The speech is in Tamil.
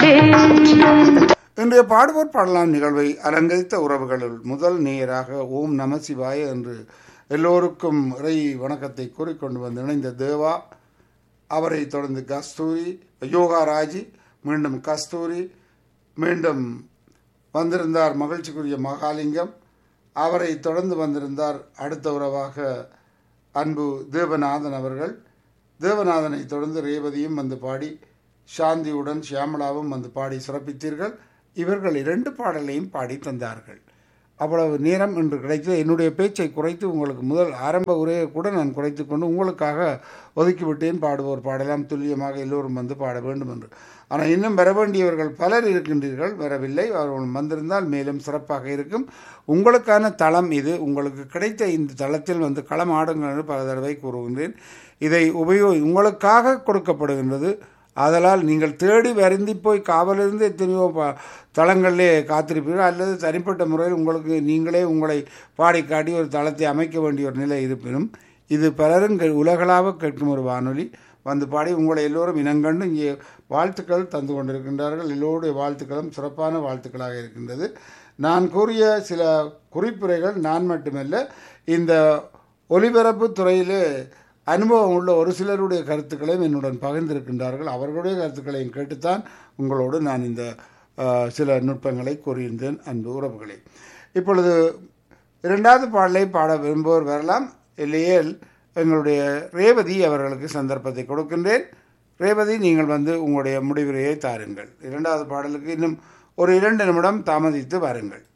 இன்றைய பாடுவோர் பாடலாம் நிகழ்வை அலங்கரித்த உறவுகளுள் முதல் நேயராக ஓம் நம சிவாய என்று எல்லோருக்கும் இறை வணக்கத்தை கூறிக்கொண்டு வந்து இணைந்த தேவா அவரை தொடர்ந்து கஸ்தூரி யோகா ராஜி மீண்டும் கஸ்தூரி மீண்டும் வந்திருந்தார் மகிழ்ச்சிக்குரிய மகாலிங்கம் அவரை தொடர்ந்து வந்திருந்தார் அடுத்த உறவாக அன்பு தேவநாதன் அவர்கள் தேவநாதனை தொடர்ந்து ரேவதியும் வந்து பாடி சாந்தியுடன் ஷியாமளாவும் வந்து பாடி சிறப்பித்தீர்கள் இவர்கள் இரண்டு பாடலையும் பாடி தந்தார்கள் அவ்வளவு நேரம் இன்று கிடைத்தது என்னுடைய பேச்சை குறைத்து உங்களுக்கு முதல் ஆரம்ப உரையை கூட நான் குறைத்து கொண்டு உங்களுக்காக ஒதுக்கிவிட்டேன் பாடுவோர் பாடலாம் துல்லியமாக எல்லோரும் வந்து பாட வேண்டும் என்று ஆனால் இன்னும் வர வேண்டியவர்கள் பலர் இருக்கின்றீர்கள் வரவில்லை அவர்கள் வந்திருந்தால் மேலும் சிறப்பாக இருக்கும் உங்களுக்கான தளம் இது உங்களுக்கு கிடைத்த இந்த தளத்தில் வந்து களம் ஆடுங்கள் என்று பல தடவை கூறுகின்றேன் இதை உபயோக உங்களுக்காக கொடுக்கப்படுகின்றது ஆதலால் நீங்கள் தேடி வருந்தி போய் காவலிருந்து எத்தனையோ ப தளங்களிலே காத்திருப்பீர்கள் அல்லது தனிப்பட்ட முறையில் உங்களுக்கு நீங்களே உங்களை பாடி காட்டி ஒரு தளத்தை அமைக்க வேண்டிய ஒரு நிலை இருப்பினும் இது பலரும் கே- உலகளாவ கேட்கும் ஒரு வானொலி வந்து பாடி உங்களை எல்லோரும் இனங்கண்டு இங்கே வாழ்த்துக்கள் தந்து கொண்டிருக்கின்றார்கள் எல்லோருடைய வாழ்த்துக்களும் சிறப்பான வாழ்த்துக்களாக இருக்கின்றது நான் கூறிய சில குறிப்புரைகள் நான் மட்டுமல்ல இந்த ஒலிபரப்பு துறையிலே அனுபவம் உள்ள ஒரு சிலருடைய கருத்துக்களையும் என்னுடன் பகிர்ந்திருக்கின்றார்கள் அவர்களுடைய கருத்துக்களையும் கேட்டுத்தான் உங்களோடு நான் இந்த அஹ், சில நுட்பங்களை கூறியிருந்தேன் அன்பு உறவுகளே இப்பொழுது இரண்டாவது பாடலை பாட விரும்புவோர் வரலாம் இல்லையேல் எங்களுடைய ரேவதி அவர்களுக்கு சந்தர்ப்பத்தை கொடுக்கின்றேன் ரேவதி நீங்கள் வந்து உங்களுடைய முடிவுரையை தாருங்கள் இரண்டாவது பாடலுக்கு இன்னும் ஒரு இரண்டு நிமிடம் தாமதித்து வாருங்கள்